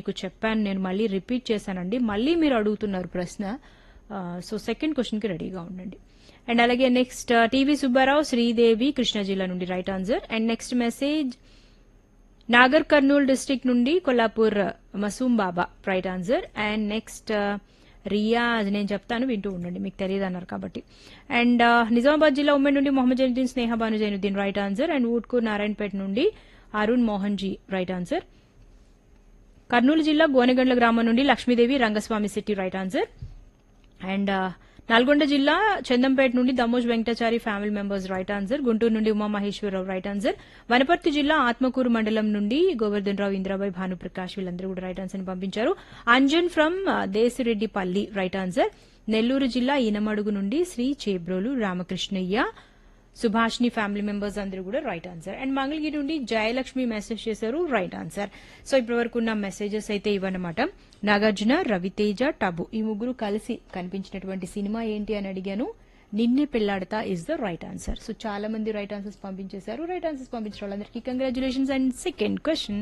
మీకు చెప్పాను నేను మళ్ళీ రిపీట్ చేశానండి మళ్ళీ మీరు అడుగుతున్నారు ప్రశ్న సో సెకండ్ క్వశ్చన్కి రెడీగా ఉండండి అండ్ అలాగే నెక్స్ట్ టీవీ సుబ్బారావు శ్రీదేవి కృష్ణా జిల్లా నుండి right answer and next message Nagar Kurnool district నుండి Kollapur Masoom Baba right answer and next Riya అది నేను చెప్తాను వింటూ ఉండండి మీకు తెలియదు అన్నారు కాబట్టి అండ్ నిజామాబాద్ జిల్లా ఉమ్మడి నుండి Mohammed Zainuddin Sneha Banu Zainuddin right answer and Utkoor Narayanpet నుండి అరుణ్ మోహన్ జీ రైట్ ఆన్సర్ కర్నూలు జిల్లా గోనెగండ్ల గ్రామం నుండి Lakshmidevi Rangaswamy city right answer and Nalgonda జిల్లా చందంపేట నుండి Damoj Venkatachari family members right answer Guntur నుండి ఉమామహేశ్వరరావు రైట్ ఆన్సర్ వనపర్తి జిల్లా ఆత్మకూరు మండలం నుండి గోవర్ధన్ రావు ఇంద్రాబాయ్ భానుప్రకాష్ వీళ్ళందరూ కూడా రైట్ ఆన్సర్ పంపించారు Anjan from Desireddipalli right answer Nellore జిల్లా ఈనమడుగు నుండి శ్రీ చేబ్రోలు రామకృష్ణయ్య సుభాష్ని ఫ్యామిలీ మెంబర్స్ అందరూ కూడా రైట్ ఆన్సర్ అండ్ మంగళగిరి నుండి జయలక్ష్మి మెసేజ్ చేశారు రైట్ ఆన్సర్ సో ఇప్పటి వరకు ఉన్న మెసేజెస్ అయితే ఇవన్నమాట నాగార్జున రవితేజ టబు ఈ ముగ్గురు కలిసి కనిపించినటువంటి సినిమా ఏంటి అని అడిగాను Ninne Pelladatha is the right answer so చాలా మంది రైట్ ఆన్సర్స్ పంపించేశారు రైట్ ఆన్సర్స్ పంపించిన వాళ్ళందరికీ కంగ్రాచులేషన్స్ అండ్ సెకండ్ క్వశ్చన్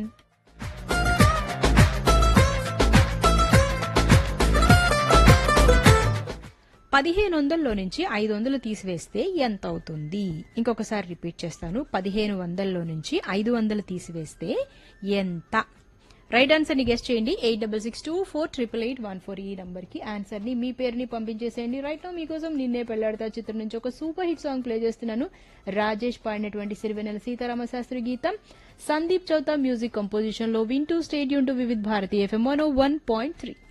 పదిహేను వందల్లో నుంచి ఐదు వందలు తీసివేస్తే ఎంత అవుతుంది ఇంకొకసారి రిపీట్ చేస్తాను పదిహేను వందల్లో నుంచి ఐదు వందలు తీసివేస్తే ఎంత రైట్ ఆన్సర్ ని గెస్ట్ చేయండి eight double six two four triple eight one four ఈ నంబర్ కి ఆన్సర్ ని మీ పేరుని పంపించేసేయండి రైట్ నో మీకోసం నిన్నే పెళ్లాడతా చిత్రం నుంచి ఒక సూపర్ హిట్ సాంగ్ ప్లే చేస్తున్నాను రాజేష్ పాడినటువంటి సిరివెనెల సీతారామ శాస్త్రి గీతం సందీప్ చౌతా మ్యూజిక్ కంపోజిషన్ లో వింటూ stay tuned to Vividh Bharati FM one point three